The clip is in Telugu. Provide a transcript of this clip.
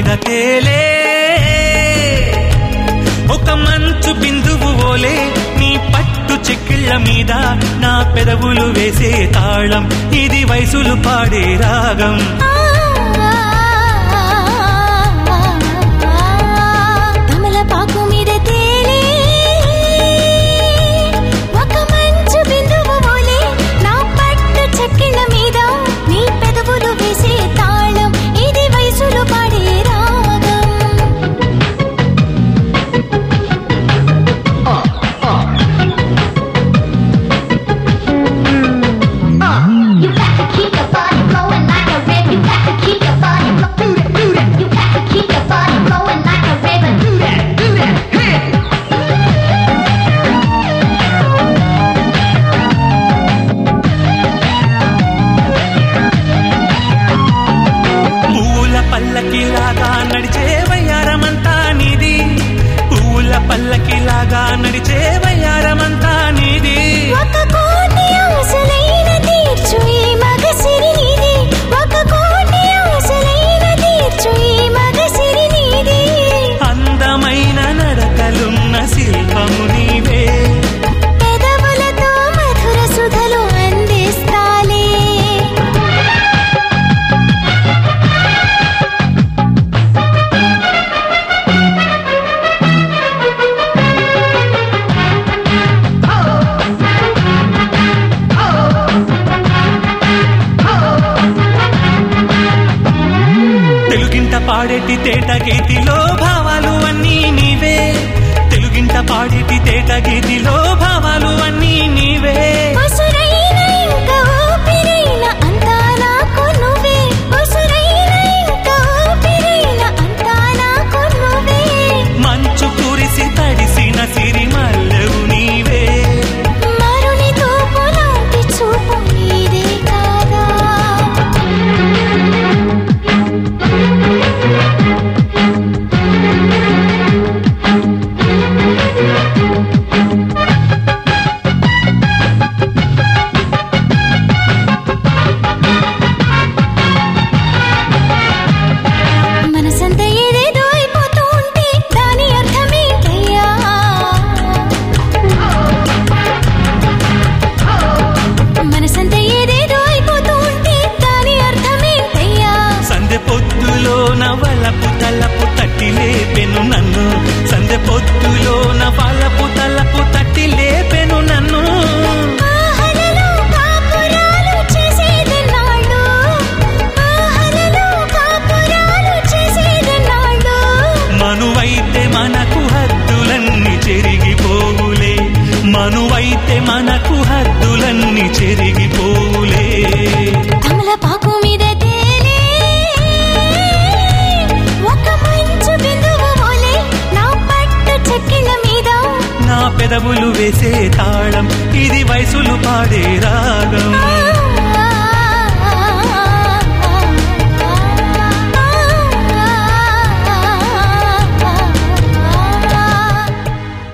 మీద తేలే ఒక మంచు బిందువు ఓలే నీ పట్టు చెక్కిళ్ళ మీద నా పెదవులు వేసే తాళం ఇది వయసులు పాడే రాగం తమలపాకు మీద తేలే ఒక మంచు బిందువు ఓలే నా పట్టు చెక్కిళ్ళ మీద నీ పెదవులు వేసే తాళం ఇది వయసులు పాడే రాగం You got to keep your body flowing like a river. You got to keep your body flow. Do that, do that. You got to keep your body flowing like a river. Do that, do that. Hey. పూల పల్లకిలాగా నడిచే వయ్యారమంతా నీది పూల పల్లకిలాగా నడిచే వయ్యారమంతా నీది ఒక కోటి ఆశలైన తీర్చు ఈ మగసిరి నీది ఒక కోటి ఆశలైన తీర్చు ఈ మగసిరి నీది అందమైన నడకలున్న శిల్పము నీవే పెదవులతో మధుర సుధలు అందిస్తాలే తెలుగింట పాడేటి తేట గీతిలో భావాలు అన్నీ నీవే తెలుగింట పాడేటి తేట గీతిలో భావాలు అన్నీ నీవే ఉసురైన ఇంకా ఊపిరైన అంతా నాకు నువ్వే ఉసురైన ఇంకా ఊపిరైన అంతా నాకు నువ్వే మంచు కురిసి తడిసిన సిరిమల్లెవు నీవే మరుని తూపు లాంటి చూపు నీదే కాదా మనసంతా ఏదేదో అయిపోతూ ఉంటే దాని అర్థమేంటయ్యా మనసంతా ఏదేదో అయిపోతూ ఉంటే దాని అర్థమేంటయ్యా సందె పొద్దులో నవలపు తలపు తట్టి లేపెను నన్ను సందె పొద్దులో నవలపు తలపు తట్టి లేపెను నన్ను ఆహలలో కాపురాలు చేసేదెన్నాళ్ళు ఆహలలో కాపురాలు చేసేదెన్నాళ్ళు మనువైతే మనకు హద్దులన్నీ చెరిగిపోవులే మనువైతే మనకు హద్దులన్నీ చెరిగిపోవులే తమలపాకు మీద తేలే ఒక మంచు బిందువు ఓలే నా పట్టు చెక్కిళ్ళ మీద నా పెదవులు వేసే తాళం ఇది వయసులు పాడే రాగం ఆ